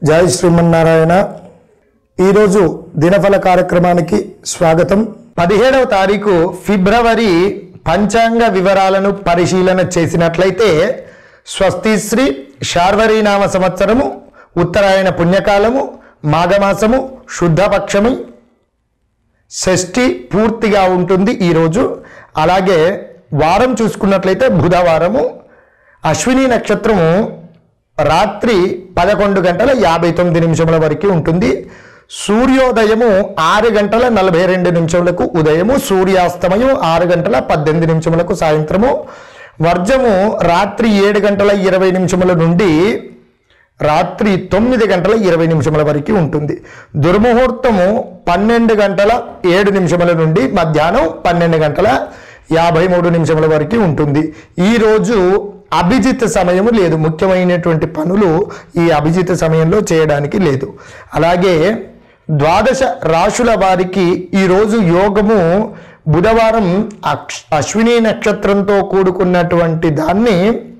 జై శ్రీమన్నారాయణ ఈరోజు దినఫల కార్యక్రమానికి స్వాగతం పదిహేడవ తారీఖు ఫిబ్రవరి పంచాంగ వివరాలను పరిశీలన చేసినట్లయితే స్వస్తిశ్రీ శార్వరీనామ సంవత్సరము ఉత్తరాయణ పుణ్యకాలము మాఘమాసము శుద్ధపక్షము షష్ఠి పూర్తిగా ఉంటుంది ఈరోజు అలాగే వారం చూసుకున్నట్లయితే బుధవారము అశ్విని నక్షత్రము రాత్రి పదకొండు గంటల యాభై తొమ్మిది నిమిషముల వరకు ఉంటుంది సూర్యోదయము ఆరు గంటల నలభై రెండు నిమిషములకు ఉదయము సూర్యాస్తమయం ఆరు గంటల పద్దెనిమిది నిమిషములకు సాయంత్రము వర్జము రాత్రి ఏడు గంటల ఇరవై నిమిషముల నుండి రాత్రి తొమ్మిది గంటల ఇరవై నిమిషముల వరకు ఉంటుంది దుర్ముహూర్తము పన్నెండు గంటల ఏడు నిమిషముల నుండి మధ్యాహ్నం పన్నెండు గంటల యాభై మూడు నిమిషముల వరకు ఉంటుంది ఈరోజు అభిజిత్ సమయము లేదు ముఖ్యమైనటువంటి పనులు ఈ అభిజిత్ సమయంలో చేయడానికి లేదు అలాగే ద్వాదశ రాశుల వారికి ఈరోజు యోగము బుధవారం అక్ష అశ్విని నక్షత్రంతో కూడుకున్నటువంటి దాన్ని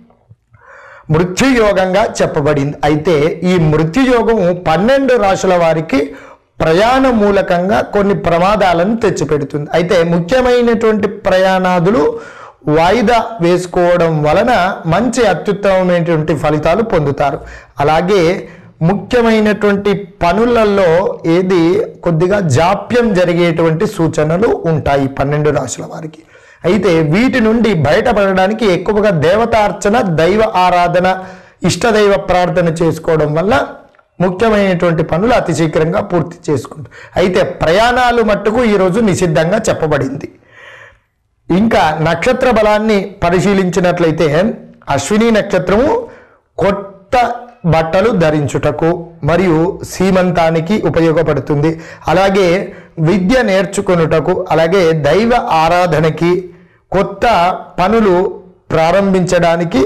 మృత్యుయోగంగా చెప్పబడింది అయితే ఈ మృత్యుయోగం పన్నెండు రాశుల వారికి ప్రయాణ మూలకంగా కొన్ని ప్రమాదాలను తెచ్చిపెడుతుంది అయితే ముఖ్యమైనటువంటి ప్రయాణాదులు వాయిదా వేసుకోవడం వలన మంచి అత్యుత్తమమైనటువంటి ఫలితాలు పొందుతారు అలాగే ముఖ్యమైనటువంటి పనులలో ఏది కొద్దిగా జాప్యం జరిగేటువంటి సూచనలు ఉంటాయి పన్నెండు రాశుల వారికి అయితే వీటి నుండి బయటపడడానికి ఎక్కువగా దేవతార్చన దైవ ఆరాధన ఇష్టదైవ ప్రార్థన చేసుకోవడం వల్ల ముఖ్యమైనటువంటి పనులు అతి శీఘ్రంగా పూర్తి చేసుకుంటారు అయితే ప్రయాణాలు మట్టుకు ఈరోజు నిషిద్ధంగా చెప్పబడింది ఇంకా నక్షత్ర బలాన్ని పరిశీలించినట్లయితే అశ్విని నక్షత్రము కొత్త బట్టలు ధరించుటకు మరియు సీమంతానికి ఉపయోగపడుతుంది అలాగే విద్య నేర్చుకొనుటకు అలాగే దైవ ఆరాధనకి కొత్త పనులు ప్రారంభించడానికి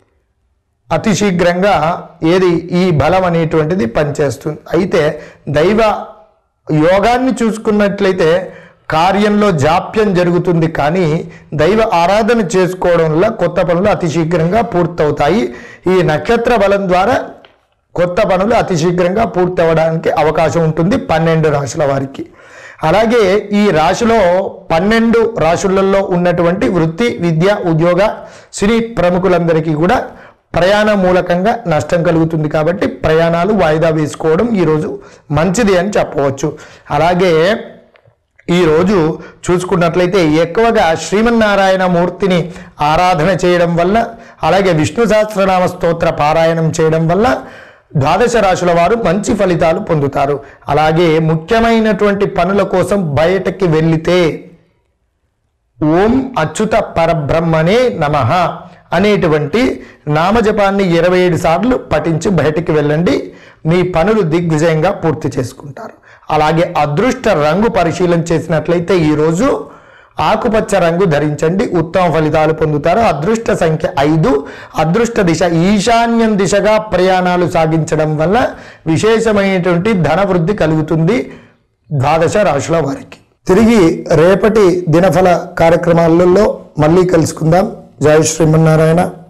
అతి శీఘ్రంగా ఏది ఈ బలం అనేటువంటిది పనిచేస్తుంది అయితే దైవ యోగాన్ని చూసుకున్నట్లయితే కార్యంలో జాప్యం జరుగుతుంది కానీ దైవ ఆరాధన చేసుకోవడం వల్ల కొత్త పనులు అతి శీఘ్రంగా పూర్తవుతాయి ఈ నక్షత్ర బలం ద్వారా కొత్త పనులు అతి శీఘ్రంగా పూర్తి అవ్వడానికి అవకాశం ఉంటుంది పన్నెండు రాశుల వారికి అలాగే ఈ రాశిలో పన్నెండు రాశులలో ఉన్నటువంటి వృత్తి విద్య ఉద్యోగ సినీ ప్రముఖులందరికీ కూడా ప్రయాణ మూలకంగా నష్టం కలుగుతుంది కాబట్టి ప్రయాణాలు వాయిదా వేసుకోవడం ఈరోజు మంచిది అని చెప్పవచ్చు అలాగే ఈరోజు చూసుకున్నట్లయితే ఎక్కువగా శ్రీమన్నారాయణ మూర్తిని ఆరాధన చేయడం వల్ల అలాగే విష్ణు సహస్రనామ స్తోత్ర పారాయణం చేయడం వల్ల ద్వాదశ రాశుల వారు మంచి ఫలితాలు పొందుతారు అలాగే ముఖ్యమైనటువంటి పనుల కోసం బయటకి వెళితే ఓం అచ్యుత పరబ్రహ్మనే నమ అనేటువంటి నామజపాన్ని ఇరవై ఏడు సార్లు పఠించి బయటికి వెళ్ళండి మీ పనులు దిగ్విజయంగా పూర్తి చేసుకుంటారు అలాగే అదృష్ట రంగు పరిశీలన చేసినట్లయితే ఈరోజు ఆకుపచ్చ రంగు ధరించండి ఉత్తమ ఫలితాలు పొందుతారు అదృష్ట సంఖ్య ఐదు అదృష్ట దిశ ఈశాన్యం దిశగా ప్రయాణాలు సాగించడం వల్ల విశేషమైనటువంటి ధన వృద్ధి కలుగుతుంది ద్వాదశ రాశుల వారికి తిరిగి రేపటి దినఫల కార్యక్రమాలలో మళ్ళీ కలుసుకుందాం జై శ్రీమన్నారాయణ